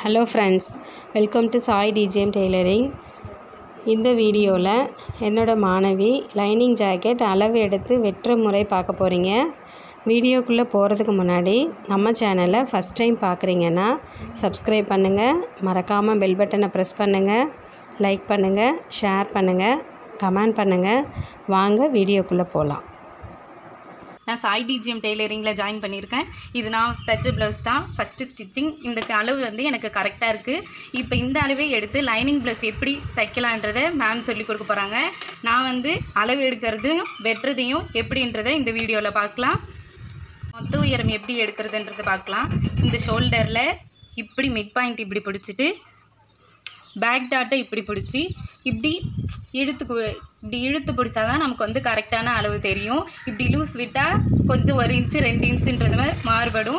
Hello friends welcome to Sai DGM tailoring இந்த வீடியோவில் என்னோடய மாணவி லைனிங் ஜாக்கெட் அளவு எடுத்து வெட்டுற முறை பார்க்க போகிறீங்க வீடியோக்குள்ளே போகிறதுக்கு முன்னாடி நம்ம சேனலை ஃபஸ்ட் டைம் பார்க்குறீங்கன்னா சப்ஸ்கிரைப் பண்ணுங்கள் மறக்காமல் பெல் பட்டனை ப்ரெஸ் பண்ணுங்கள் லைக் பண்ணுங்கள் ஷேர் பண்ணுங்கள் கமெண்ட் பண்ணுங்கள் வாங்க வீடியோக்குள்ளே போகலாம் நான் சாய் டிஜிஎம் டெய்லரிங்கில் ஜாயின் பண்ணியிருக்கேன் இது நான் தச்ச ப்ளவுஸ் தான் ஃபஸ்ட்டு ஸ்டிச்சிங் இந்த அளவு வந்து எனக்கு கரெக்டாக இருக்குது இப்போ இந்த அளவே எடுத்து லைனிங் ப்ளவுஸ் எப்படி தைக்கலான்றதை மேம் சொல்லி கொடுக்க போகிறாங்க நான் வந்து அளவு எடுக்கிறதையும் வெட்டுறதையும் எப்படின்றதை இந்த வீடியோவில் பார்க்கலாம் மொத்த உயரம் எப்படி எடுக்கிறதுன்றதை பார்க்கலாம் இந்த ஷோல்டரில் இப்படி மிட் பாயிண்ட் இப்படி பிடிச்சிட்டு பேக் டாட்டை இப்படி பிடிச்சி இப்படி இழுத்து கு- இப்படி இழுத்து பிடிச்சா தான் நமக்கு வந்து கரெக்டான அளவு தெரியும் இப்படி லூஸ் விட்டால் கொஞ்சம் ஒரு இன்ச்சு ரெண்டு இன்ச்சுன்றது மாதிரி மாறுபடும்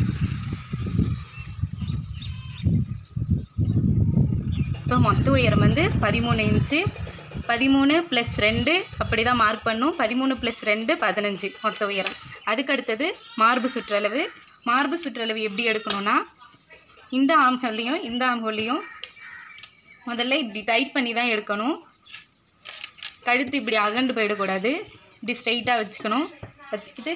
இப்போ மொத்த உயரம் வந்து பதிமூணு இன்ச்சு பதிமூணு ப்ளஸ் ரெண்டு அப்படி தான் மார்க் பண்ணும் பதிமூணு ப்ளஸ் ரெண்டு பதினஞ்சு மொத்த உயரம் அதுக்கு அடுத்தது மார்பு சுற்றளவு மார்பு சுற்றளவு எப்படி எடுக்கணும்னா இந்த ஆம்ஹோல்லையும் இந்த ஆம்ஹோல்லையும் முதல்ல இப்படி டைட் பண்ணி தான் எடுக்கணும் கழுத்து இப்படி அகண்டு போயிடக்கூடாது இப்படி ஸ்ட்ரைட்டாக வச்சுக்கணும் வச்சுக்கிட்டு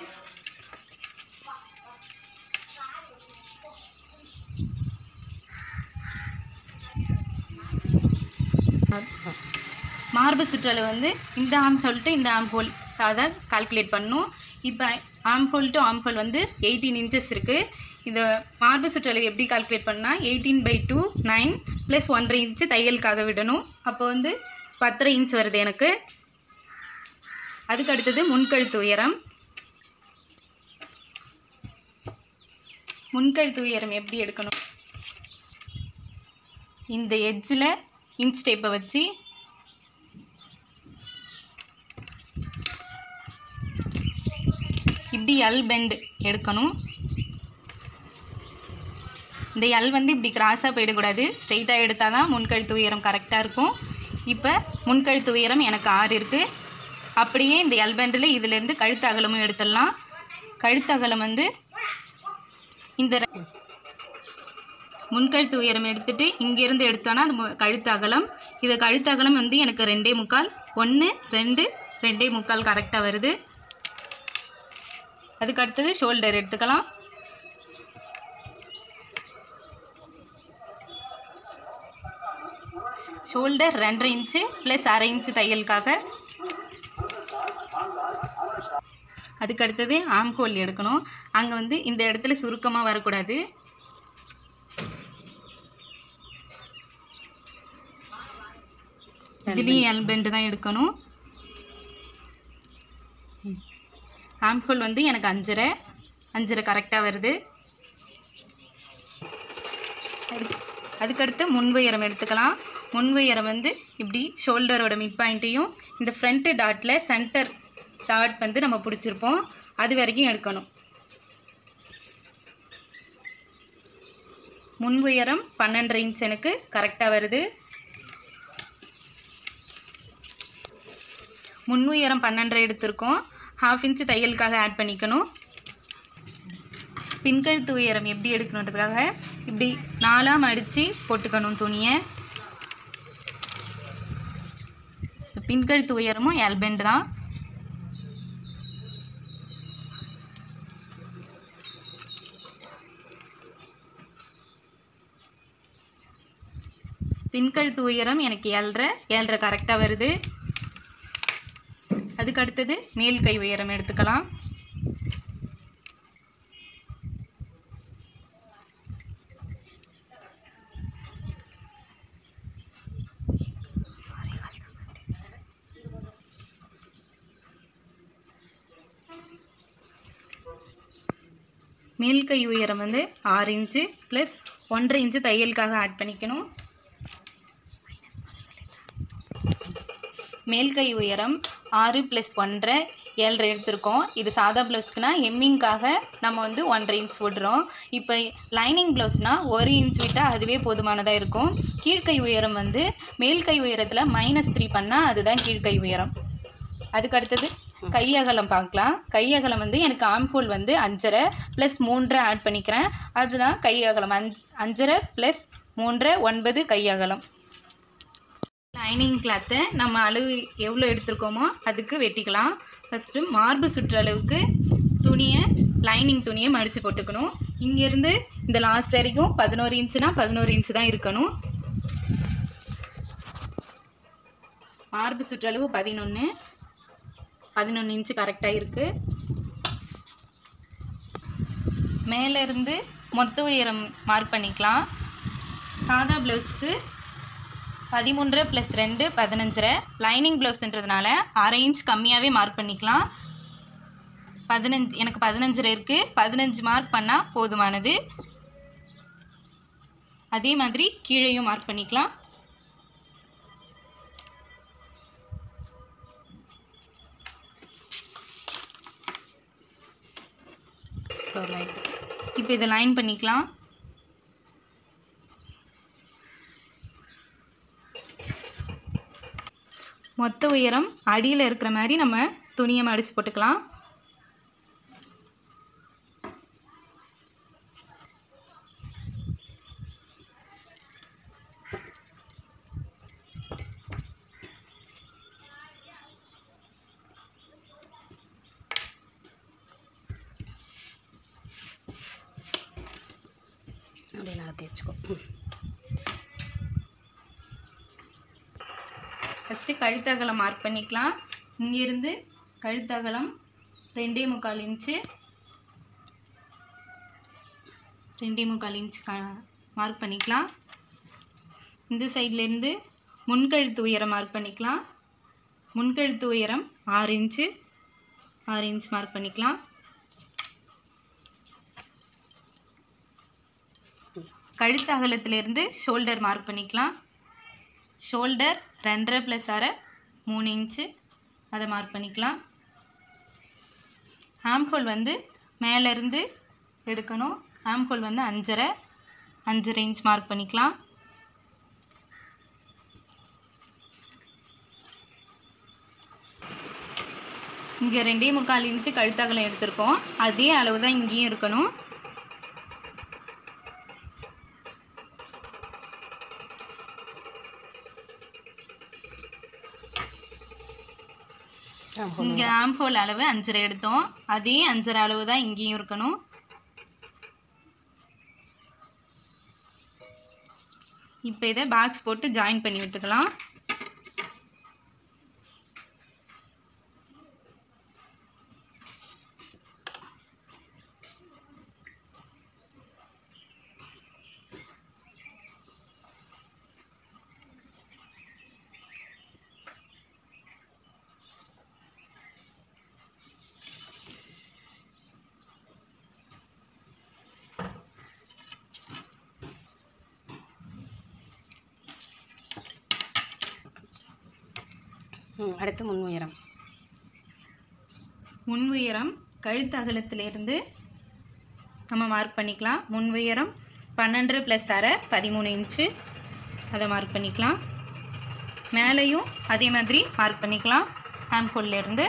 மார்பு சுற்றளவு வந்து இந்த ஆம் ஹோல் டு இந்த ஆம் ஹோல் தான் கால்குலேட் பண்ணணும் இப்போ arm hole to arm hole வந்து எயிட்டீன் இன்ச்சஸ் இருக்குது இந்த மார்பு சுற்றளவு எப்படி கால்குலேட் பண்ணால் eighteen by two nine plus ஒன்றரை இன்ச்சு தையலுக்காக விடணும் அப்போ வந்து பத்தரை இன்ச் வருது எனக்கு அதுக்கு அடுத்தது முன்கழுத்து உயரம் முன்கழுத்து உயரம் எப்படி எடுக்கணும் இந்த எட்ஜில் இன்ச் டேப்பை வச்சு இப்படி எல் பெண்ட் எடுக்கணும் இந்த எல் வந்து இப்படி கிராஸாக போயிடக்கூடாது ஸ்ட்ரெயிட்டாக எடுத்தால் தான் முன்கழுத்து உயரம் கரெக்டாக இருக்கும் இப்போ முன்கழுத்து உயரம் எனக்கு ஆறு இருக்குது அப்படியே இந்த எல் பெண்டில் இதுலேருந்து கழுத்து அகலமும் எடுத்துடலாம் கழுத்து அகலம் வந்து இந்த ரெ- முன்கழுத்து உயரம் எடுத்துட்டு இங்கேருந்து எடுத்தோன்னா அது மு- கழுத்து அகலம் இது கழுத்து அகலம் வந்து எனக்கு ரெண்டே முக்கால் ஒன்று ரெண்டு ரெண்டே முக்கால் கரெக்டாக வருது அதுக்கு அடுத்தது ஷோல்டர் எடுத்துக்கலாம் ஷோல்டர் ரெண்டரை இன்ச்சு ப்ளஸ் அரை இன்ச்சு தையலுக்காக அதுக்கு அடுத்தது ஆம்கோல் எடுக்கணும் அங்கே வந்து இந்த இடத்துல சுருக்கமாக வரக்கூடாது இதுலேயும் எல் பெண்டு தான் எடுக்கணும் ஆம்ஹோல் வந்து எனக்கு அஞ்சரை அஞ்சரை கரெக்டாக வருது அதுக்கு- அதுக்கடுத்து முன் உயரம் எடுத்துக்கலாம் முன் உயரம் வந்து இப்படி ஷோல்டரோட மிட் பாயிண்ட்டையும் இந்த ஃப்ரண்ட்டு டாட்டில் சென்டர் டாட் வந்து நம்ம பிடிச்சிருப்போம் அது வரைக்கும் எடுக்கணும் முன் உயரம் பன்னெண்டரை இன்ச் எனக்கு கரெக்டாக வருது முன் உயரம் பன்னெண்டரை எடுத்திருக்கோம் ஹாஃப் இன்ச்சு தையலுக்காக ஆட் பண்ணிக்கணும் பின்கழுத்து உயரம் எப்படி எடுக்கணுன்றதுக்காக இப்படி நாலாக மடித்து போட்டுக்கணும் துணியை பின்கழுத்து உயரமும் எல்பெண்ட் தான் பின்கழுத்து உயரம் எனக்கு ஏழ்ரை ஏழ்ரை கரெக்டாக வருது அதுக்கு அடுத்தது மேல் கை உயரம் எடுத்துக்கலாம் மேல் கை உயரம் வந்து ஆறு இன்ச்சு ப்ளஸ் ஒன்றரை இன்ச்சு தையலுக்காக ஆட் பண்ணிக்கணும் மேல் கை உயரம் ஆறு ப்ளஸ் ஒன்றரை ஏழரை எடுத்திருக்கோம் இது சாதா ப்ளவுஸ்க்குனா எம்மிங்காக நம்ம வந்து ஒன்றரை இன்ச் விடுறோம் இப்போ லைனிங் ப்ளவுஸ்னால் ஒரு இன்ச் விட்டால் அதுவே போதுமானதாக இருக்கும் கீழ்க்கை உயரம் வந்து மேல் கை உயரத்தில் மைனஸ் த்ரீ பண்ணால் அதுதான் கீழ்க்கை உயரம் அதுக்கு அடுத்தது கை அகலம் பார்க்கலாம் கை அகலம் வந்து எனக்கு ஆம்ஹோல் வந்து அஞ்சரை ப்ளஸ் மூன்றரை ஆட் பண்ணிக்கிறேன் அதுதான் கை அகலம் அஞ்சு அஞ்சரை ப்ளஸ் மூன்றரை ஒன்பது கை அகலம் லைனிங் கிளாத்தை நம்ம அளவு எவ்வளோ எடுத்திருக்கோமோ அதுக்கு வெட்டிக்கலாம் ஃபஸ்ட்டு மார்பு சுற்றளவுக்கு துணியை லைனிங் துணியை மடித்து போட்டுக்கணும் இங்கேருந்து இந்த லாஸ்ட் வரைக்கும் பதினோரு இன்ச்சுனா பதினோரு இன்ச்சு தான் இருக்கணும் மார்பு சுற்றளவு பதினொன்று பதினொன்று இன்ச்சு கரெக்டாக இருக்குது மேலேருந்து மொத்த உயரம் மார்க் பண்ணிக்கலாம் சாதா ப்ளவுஸ்க்கு பதிமூன்றரை ப்ளஸ் ரெண்டு பதினஞ்சரை லைனிங் ப்ளவுஸ்ன்றதுனால அரை இன்ச் கம்மியாகவே மார்க் பண்ணிக்கலாம் பதினஞ்சு எனக்கு பதினஞ்சரை இருக்குது பதினஞ்சு மார்க் பண்ணால் போதுமானது அதே மாதிரி கீழேயும் மார்க் பண்ணிக்கலாம் இப்போ இதை லைன் பண்ணிக்கலாம் மொத்த உயரம் அடியில் இருக்கிற மாதிரி நம்ம துணியை மடித்து போட்டுக்கலாம் அப்படியே நகர்த்தி வச்சுக்கோ ம். ஃபஸ்ட்டு கழுத்தகலம் மார்க் பண்ணிக்கலாம் இங்கேருந்து கழுத்தகலம் ரெண்டே முக்கால் இன்ச்சு ரெண்டே முக்கால் இன்ச் மார்க் பண்ணிக்கலாம் இந்த சைட்லேருந்து முன்கழுத்து உயரம் மார்க் பண்ணிக்கலாம் முன்கழுத்து உயரம் ஆறு இன்ச்சு ஆறு இன்ச் மார்க் பண்ணிக்கலாம் கழுத்து அகலத்திலேருந்து ஷோல்டர் மார்க் பண்ணிக்கலாம் ஷோல்டர் ரெண்டரை ப்ளஸ் அரை மூணு இன்ச்சு அதை மார்க் பண்ணிக்கலாம் ஆம்ஹோல் வந்து மேலேருந்து எடுக்கணும் ஆம்ஹோல் வந்து அஞ்சரை அஞ்சரை இன்ச் மார்க் பண்ணிக்கலாம் இங்கே ரெண்டே முக்கால் இன்ச்சு கழுத்தகலம் எடுத்திருக்கோம் அதே அளவு தான் இங்கேயும் இருக்கணும் ஆமா. இங்கே ஆம்ஹோல் அளவு அஞ்சரை எடுத்தோம் அதே அஞ்சரை அளவு தான் இங்கேயும் இருக்கணும் இப்போ இதை பாக்ஸ் போட்டு ஜாயின் பண்ணி விட்டுக்கலாம் ம் அடுத்து முன் உயரம் முன் உயரம் கழுத்து அகலத்திலிருந்து நம்ம மார்க் பண்ணிக்கலாம் முன் உயரம் பன்னெண்டு ப்ளஸ் அரை பதிமூணு இன்ச்சு அதை மார்க் பண்ணிக்கலாம் மேலேயும் அதே மாதிரி மார்க் பண்ணிக்கலாம் ஹேம்ஹோல்லேருந்து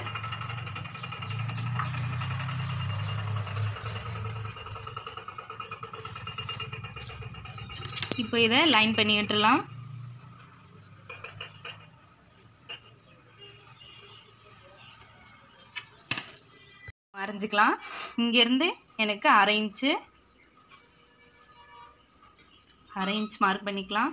இப்போ இதை லைன் பண்ணி விட்டுறலாம் வரைஞ்சிக்கலாம் இங்கேருந்து எனக்கு அரை இன்ச்சு அரை இன்ச் மார்க் பண்ணிக்கலாம்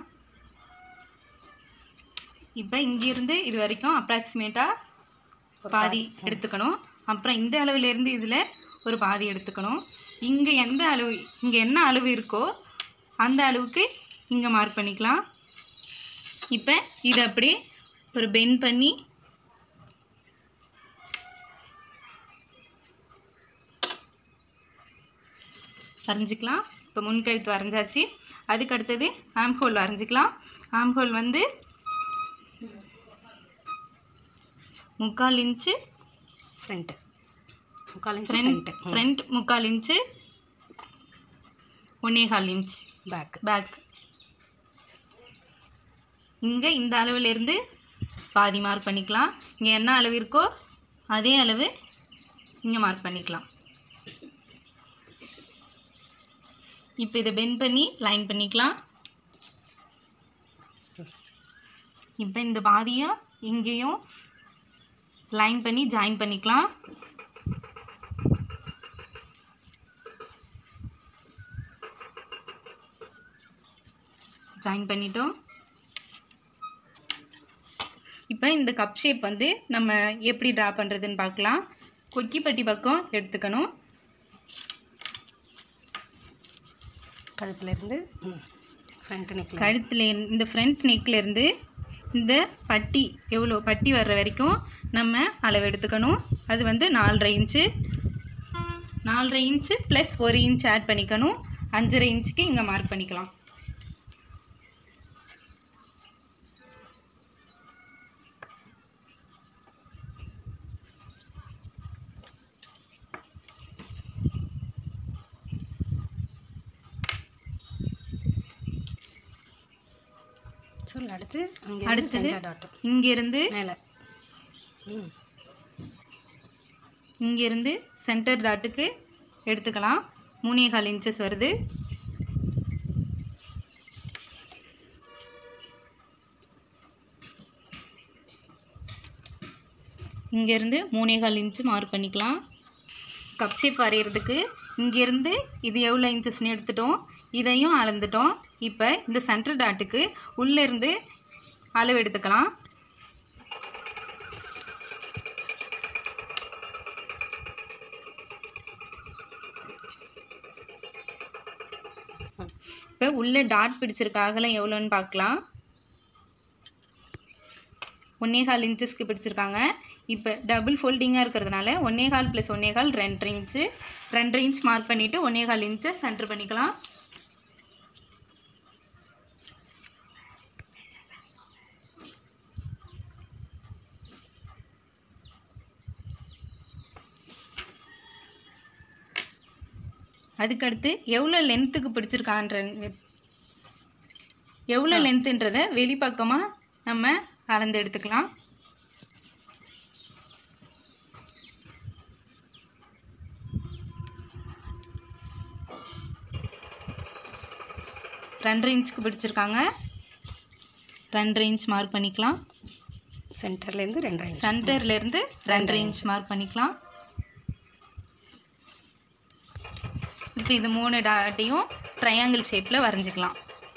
இப்போ இங்கேருந்து இது வரைக்கும் அப்ராக்சிமேட்டாக பாதி எடுத்துக்கணும் அப்புறம் இந்த அளவுலேருந்து இதில் ஒரு பாதி எடுத்துக்கணும் இங்கே எந்த அளவு இங்கே என்ன அளவு இருக்கோ அந்த அளவுக்கு இங்கே மார்க் பண்ணிக்கலாம் இப்போ இதை அப்படியே ஒரு பெண்ட் பண்ணி வரைஞ்சிக்கலாம் இப்போ முன்கழுத்து வரைஞ்சாச்சு அதுக்கு அடுத்தது ஆம்ஹோல் வரைஞ்சிக்கலாம் ஆம்ஹோல் வந்து முக்கால் இன்ச்சு ஃப்ரண்ட்டு முக்கால் இன்ச் ஃப்ரண்ட் ஃப்ரண்ட்டு ஃப்ரண்ட் முக்கால் இன்ச்சு ஒன்னேகால் இன்ச் பேக் பேக் இங்கே இந்த அளவுலேருந்து பாதி மார்க் பண்ணிக்கலாம் இங்கே என்ன அளவு இருக்கோ அதே அளவு இங்கே மார்க் பண்ணிக்கலாம் இப்போ இதை பெண்ட் பண்ணி லைன் பண்ணிக்கலாம் இப்போ இந்த பாதியும் இங்கேயும் லைன் பண்ணி ஜாயின் பண்ணிக்கலாம் ஜாயின் பண்ணிட்டோம் இப்போ இந்த கப் ஷேப் வந்து நம்ம எப்படி ட்ரா பண்ணுறதுன்னு பார்க்கலாம் கொக்கிப்பட்டி பக்கம் எடுத்துக்கணும் கழுத்துலேருந்து ஃப்ரண்ட் நெக்கில் கழுத்தில் இந்த ஃப்ரண்ட் நெக்லேருந்து இந்த பட்டி எவ்வளோ பட்டி வர்ற வரைக்கும் நம்ம அளவு எடுத்துக்கணும் அது வந்து நாலரை இன்ச்சு நாலரை இன்ச்சு ப்ளஸ் ஒரு இன்ச் ஆட் பண்ணிக்கணும் அஞ்சரை இன்ச்சுக்கு இங்கே மார்க் பண்ணிக்கலாம் சொல்லு அடுத்து அங்கே அடுத்தது டாட்டும் இங்கேருந்து மேலே ம் இங்கேருந்து சென்டர் டாட்டுக்கு எடுத்துக்கலாம் மூணே கால் இன்ச்சஸ் வருது இங்கேருந்து மூணே கால் இன்ச்சு மார்க் பண்ணிக்கலாம் கப் ஷேப் வரைகிறதுக்கு இங்கேருந்து இது எவ்வளோ இன்ச்சஸ்னு எடுத்துட்டோம் இதையும் அளந்துட்டோம் இப்போ இந்த சென்டர் டாட்டுக்கு உள்ளேருந்து அளவு எடுத்துக்கலாம் இப்போ உள்ளே டாட் பிடிச்சிருக்க அகலம் எவ்வளோன்னு பார்க்கலாம் ஒன்னே கால் இன்ச்சஸ்க்கு பிடிச்சிருக்காங்க இப்போ டபுள் ஃபோல்டிங்காக இருக்கிறதுனால ஒன்னே கால் ப்ளஸ் ஒன்னே கால் ரெண்டரை இன்ச்சு ரெண்டரை இன்ச் மார்க் பண்ணிவிட்டு ஒன்னே கால் இன்ச்சை சென்டர் பண்ணிக்கலாம் அதுக்கடுத்து எவ்வளோ லென்த்துக்கு பிடிச்சிருக்கான்ற எவ்வளோ லென்த்துன்றதை வெளிப்பக்கமாக நம்ம அளந்து எடுத்துக்கலாம் ரெண்டரை இன்ச்சுக்கு பிடிச்சிருக்காங்க ரெண்டரை இன்ச் மார்க் பண்ணிக்கலாம் சென்டர்லேருந்து ரெண்டரை இன்ச் சென்டர்லேருந்து ரெண்டரை இன்ச் மார்க் பண்ணிக்கலாம் இப்போ இது மூணு டாட்டையும் ட்ரையாங்கிள் ஷேப்பில் வரைஞ்சிக்கலாம்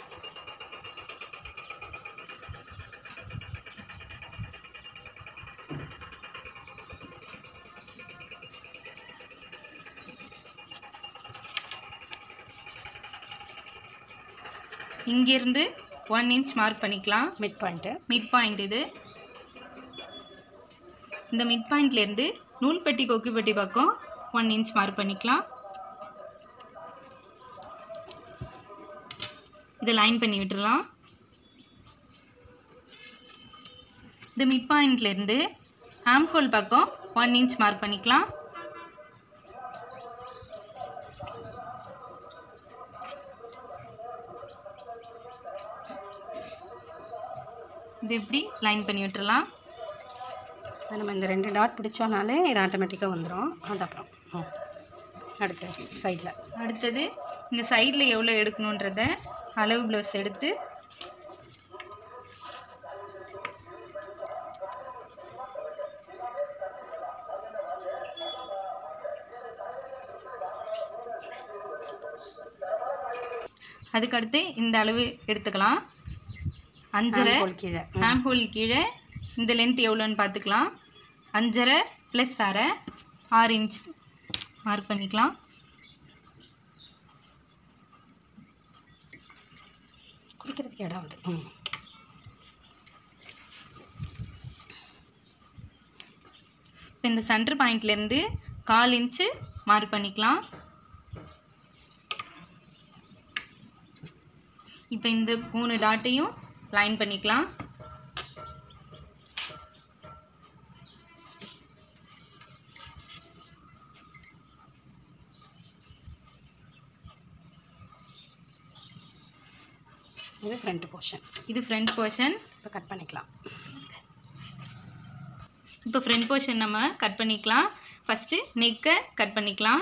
இங்கேருந்து ஒன் இன்ச் மார்க் பண்ணிக்கலாம் மிட் பாயிண்ட்டு மிட் பாயிண்ட் இது இந்த மிட் பாயிண்ட்லேருந்து நூல்பட்டி கொக்கிப்பட்டி பக்கம் ஒன் இன்ச் மார்க் பண்ணிக்கலாம் இதை லைன் பண்ணி விட்டுறலாம் இந்த மிட் பாயிண்ட்லேருந்து ஆம் ஹோல் பக்கம் ஒன் இன்ச் மார்க் பண்ணிக்கலாம் இது எப்படி லைன் பண்ணி விட்டுறலாம் அது நம்ம இந்த ரெண்டு டாட் பிடிச்சோனாலே இது ஆட்டோமேட்டிக்காக வந்துடும் அது அப்புறம் ம் அடுத்து சைடில் அடுத்தது இந்த சைடில் எவ்வளோ எடுக்கணுன்றத அளவு ப்ளவுஸ் எடுத்து அதுக்கடுத்து இந்த அளவு எடுத்துக்கலாம் அஞ்சரை ஹோல் கீழே ஹேம் ஹோல் கீழே இந்த லென்த் எவ்வளோன்னு பார்த்துக்கலாம் அஞ்சரை ப்ளஸ் அரை ஆறு இன்ச் மார்க் பண்ணிக்கலாம் குறிக்கிறதுக்கு இடம் உண்டு ம் இப்போ இந்த சென்டர் பாயிண்ட்லேருந்து கால் இன்ச்சு மார்க் பண்ணிக்கலாம் இப்போ இந்த மூணு டாட்டையும் லைன் பண்ணிக்கலாம் இது ஃப்ரண்ட் போர்ஷன் இது ஃப்ரண்ட் போர்ஷன் இப்போ கட் பண்ணிக்கலாம் இப்போ இப்போ ஃப்ரண்ட் போர்ஷன் நம்ம கட் பண்ணிக்கலாம் ஃபஸ்ட்டு நெக்கை கட் பண்ணிக்கலாம்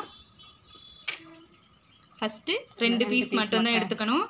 ஃபஸ்ட்டு ரெண்டு பீஸ் மட்டும்தான் எடுத்துக்கணும்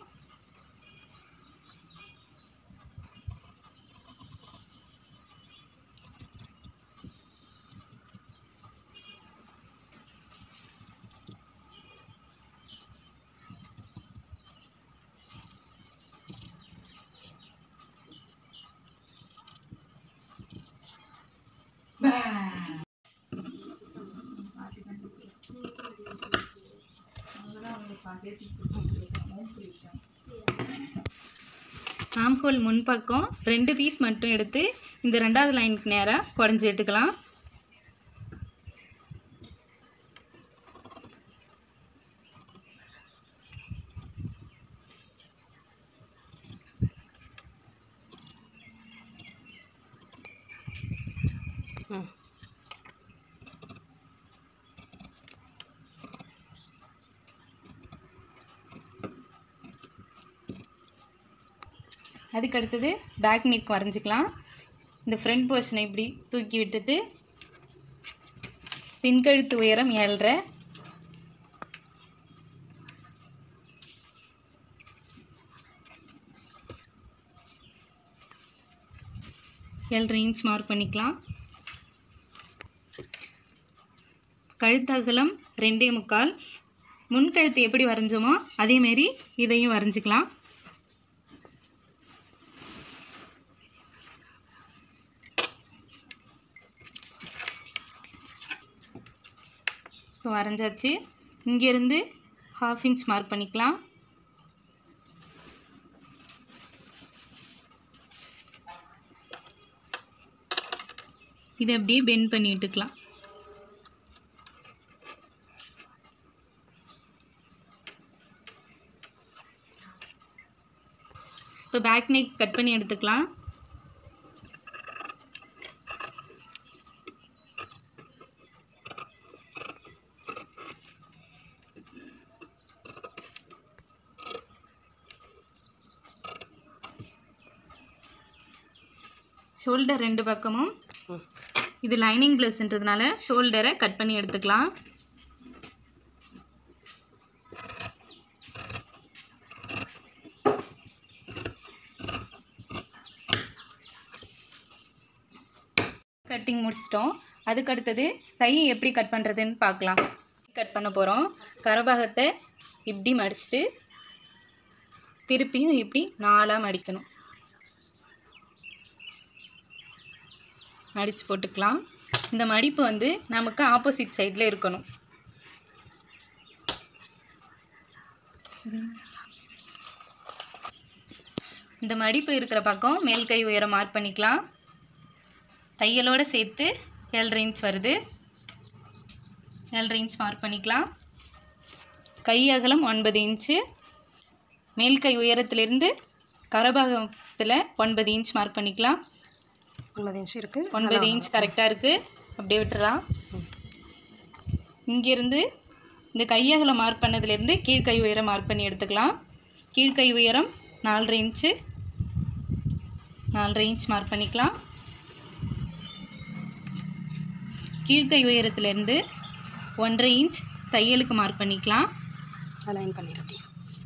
ஆம்ஹோல் முன்பக்கம் ரெண்டு பீஸ் மட்டும் எடுத்து இந்த ரெண்டாவது லைனுக்கு நேராக குடஞ்சி எடுத்துக்கலாம் ம் அதுக்கு அடுத்தது பேக் நெக் வரைஞ்சிக்கலாம் இந்த ஃப்ரண்ட் போர்ஷனை இப்படி தூக்கி விட்டுட்டு பின்கழுத்து உயரம் ஏழ்ரை ஏழ்ரை இன்ச் மார்க் பண்ணிக்கலாம் கழுத்தகலம் ரெண்டே முக்கால் முன்கழுத்து எப்படி வரைஞ்சோமோ அதேமாரி இதையும் வரைஞ்சிக்கலாம் இப்போ வரைஞ்சாச்சு இங்கேருந்து ஹாஃப் இன்ச் மார்க் பண்ணிக்கலாம் இதை அப்படியே பெண்ட் பண்ணி விட்டுக்கலாம் இப்போ பேக் நெக் கட் பண்ணி எடுத்துக்கலாம் ஷோல்டர் ரெண்டு பக்கமும் ம் இது லைனிங் ப்ளவுஸ்ன்றதுனால ஷோல்டரை கட் பண்ணி எடுத்துக்கலாம் கட்டிங் முடிச்சிட்டோம் அதுக்கு அடுத்தது கையை எப்படி கட் பண்ணுறதுன்னு பார்க்கலாம் கட் பண்ண போகிறோம் கரபாகத்தை இப்படி மடிச்சிட்டு திருப்பியும் இப்படி நாலாக மடிக்கணும் மடித்து போட்டுக்கலாம் இந்த மடிப்பு வந்து நமக்கு ஆப்போசிட் சைடில் இருக்கணும் இந்த மடிப்பு இருக்கிற பக்கம் மேல் கை உயரம் மார்க் பண்ணிக்கலாம் தையலோடு சேர்த்து ஏழரை இன்ச் வருது ஏழரை இன்ச் மார்க் பண்ணிக்கலாம் கை அகலம் ஒன்பது இன்ச்சு மேல் கை உயரத்திலிருந்து கரபாகத்தில் ஒன்பது இன்ச் மார்க் பண்ணிக்கலாம் ஒன்பது இன்ச் இருக்குது ஒன்பது இன்ச் கரெக்டாக இருக்குது அப்படியே விட்டுறலாம் இங்கேருந்து இந்த கையகலை மார்க் பண்ணதுலேருந்து கீழ்கை உயரம் மார்க் பண்ணி எடுத்துக்கலாம் கீழ்கை உயரம் நாலரை இன்ச்சு நாலரை இன்ச் மார்க் பண்ணிக்கலாம் கீழ்கை உயரத்துலேருந்து ஒன்றரை இன்ச் தையலுக்கு மார்க் பண்ணிக்கலாம் அதை லைன் பண்ணிடு அப்படி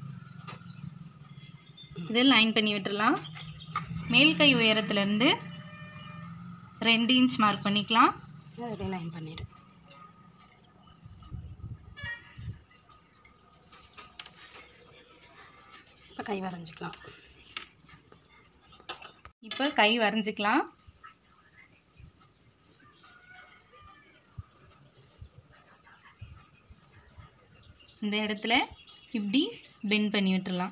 இதை லைன் பண்ணி விட்டுறலாம் மேல் கை உயரத்துலேருந்து ரெண்டு இன்ச் மார்க் பண்ணிக்கலாம் அதை அப்படியே லைன் பண்ணிடு இப்போ கை வரைஞ்சிக்கலாம் இப்போ கை வரைஞ்சிக்கலாம் இந்த இடத்துல இப்படி பெண்ட் பண்ணி விட்டுறலாம்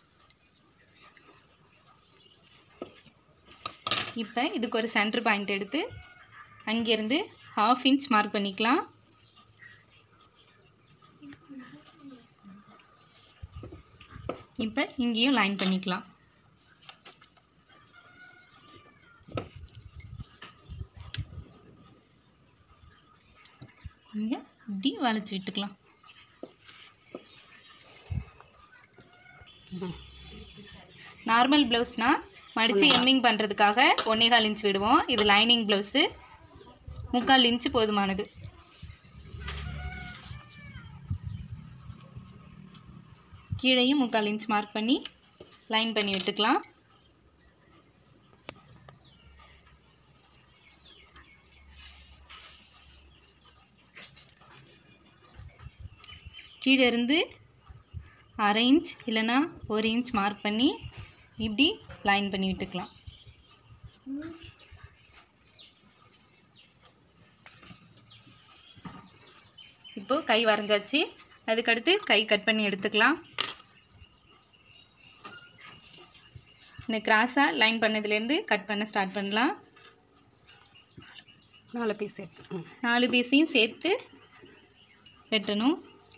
இப்போ இதுக்கு ஒரு சென்டர் பாயிண்ட் எடுத்து அங்கேருந்து ஹாஃப் இன்ச் மார்க் பண்ணிக்கலாம் இப்போ இங்கேயும் லைன் பண்ணிக்கலாம் இங்கே இப்படி வளைச்சி விட்டுக்கலாம் நார்மல் ப்ளவுஸ்னால் மடித்து எம்மிங் பண்ணுறதுக்காக ஒன்னேகால் இன்ச் விடுவோம் இது லைனிங் ப்ளவுஸு முக்கால் இன்ச்சு போதுமானது கீழேயும் முக்கால் இன்ச் மார்க் பண்ணி லைன் பண்ணி விட்டுக்கலாம் கீழே இருந்து அரை இன்ச் இல்லைன்னா ஒரு இன்ச் மார்க் பண்ணி இப்படி லைன் பண்ணி விட்டுக்கலாம் இப்போது கை வரைஞ்சாச்சு அதுக்கடுத்து கை கட் பண்ணி எடுத்துக்கலாம் இந்த கிராஸாக லைன் பண்ணதுலேருந்து கட் பண்ண ஸ்டார்ட் பண்ணலாம் நாலு பீஸ் சேர்த்து ம் நாலு பீஸையும் சேர்த்து வெட்டணும்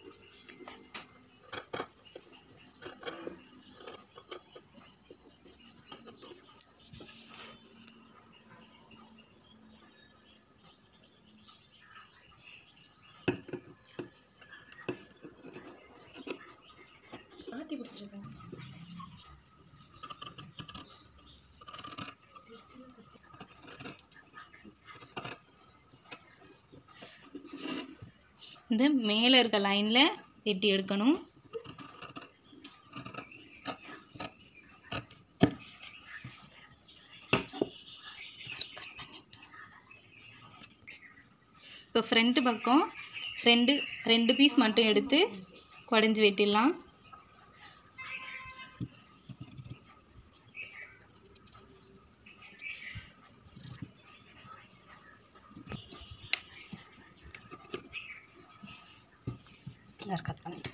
இந்த மேலே இருக்க லைனில் வெட்டி எடுக்கணும் இப்போ ஃப்ரண்ட்டு பக்கம் ரெண்டு ரெண்டு பீஸ் மட்டும் எடுத்து குடஞ்சி வெட்டிடலாம் யார் கட் பண்ணிட்டு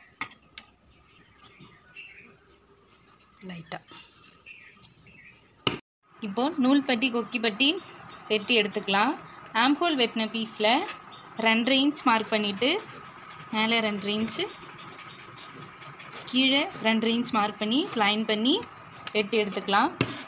லைட்டாக இப்போ நூல் பட்டி கொக்கி பட்டி வெட்டி எடுத்துக்கலாம் ஆம்ஹோல் வெட்டின பீஸில் ரெண்டரை இன்ச் மார்க் பண்ணிவிட்டு மேலே ரெண்டரை இன்ச்சு கீழே ரெண்டரை இன்ச் மார்க் பண்ணி லைன் பண்ணி வெட்டி எடுத்துக்கலாம்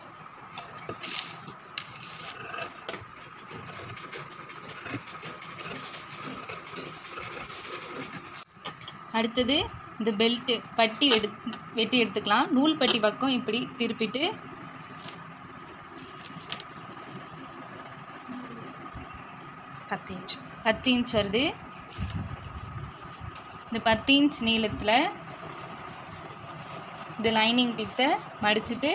அடுத்தது இந்த பெல்ட்டு பட்டி எடு வெட்டி எடுத்துக்கலாம் நூல் பட்டி பக்கம் இப்படி திருப்பிட்டு பத்து இன்ச் பத்து இன்ச் வருது இந்த பத்து இன்ச் நீளத்தில் இந்த லைனிங் பீஸை மடிச்சிட்டு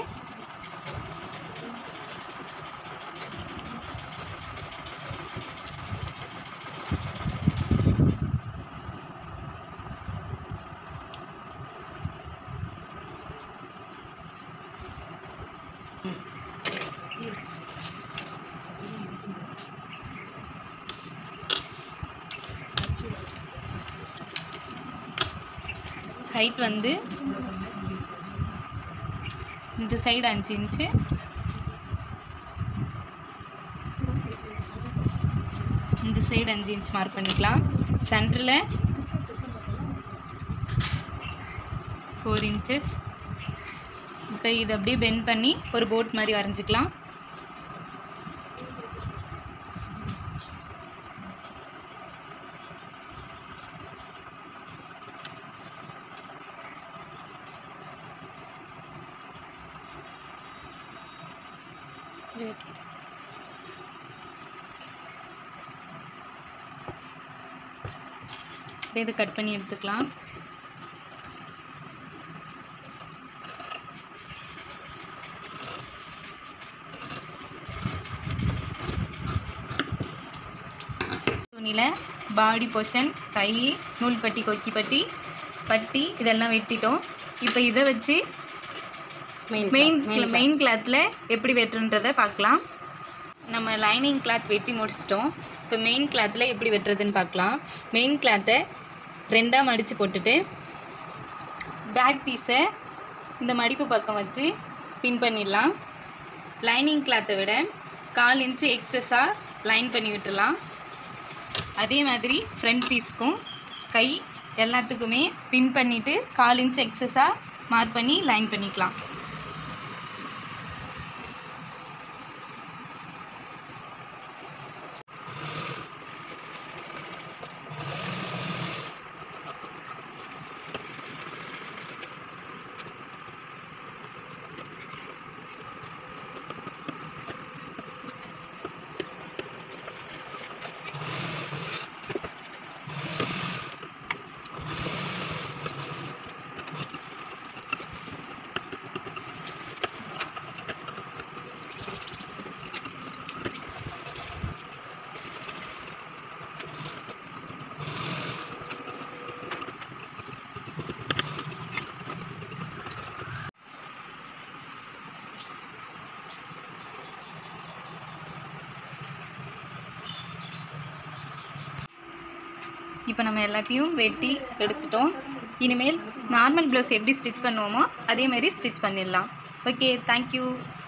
ஹைட் வந்து இந்த சைடு அஞ்சு இன்ச்சு இந்த சைடு அஞ்சு இன்ச் மார்க் பண்ணிக்கலாம் சென்டரில் ஃபோர் இன்ச்சஸ் இப்போ இது அப்படியே பெண்ட் பண்ணி ஒரு போட் மாதிரி வரைஞ்சிக்கலாம் அப்படியே இதை கட் பண்ணி எடுத்துக்கலாம் துணியில் பாடி போர்ஷன் கை நூல் பட்டி கொக்கி பட்டி பட்டி இதெல்லாம் வெட்டிட்டோம் இப்போ இதை வச்சு மெயின் மெயின் மெயின் கிளாத்தில் எப்படி வெட்டுன்றதை பார்க்கலாம் நம்ம லைனிங் கிளாத் வெட்டி முடிச்சிட்டோம் இப்போ மெயின் கிளாத்தில் எப்படி வெட்டுறதுன்னு பார்க்கலாம் மெயின் கிளாத்தை ரெண்டாக மடித்து போட்டுட்டு பேக் பீஸை இந்த மடிப்பு பக்கம் வச்சு பின் பண்ணிடலாம் லைனிங் கிளாத்தை விட கால் இன்ச்சு எக்ஸஸாக லைன் பண்ணி விட்டுடலாம் அதே மாதிரி ஃப்ரண்ட் பீஸ்க்கும் கை எல்லாத்துக்குமே பின் பண்ணிவிட்டு கால் இன்ச் எக்ஸஸாக மார்க் பண்ணி லைன் பண்ணிக்கலாம் இப்போ நம்ம எல்லாத்தையும் வெட்டி எடுத்துட்டோம் இனிமேல் நார்மல் ப்ளவுஸ் எப்படி ஸ்டிச் பண்ணுவோமோ அதே மாதிரி ஸ்டிச் பண்ணிடலாம் ஓகே தேங்க்யூ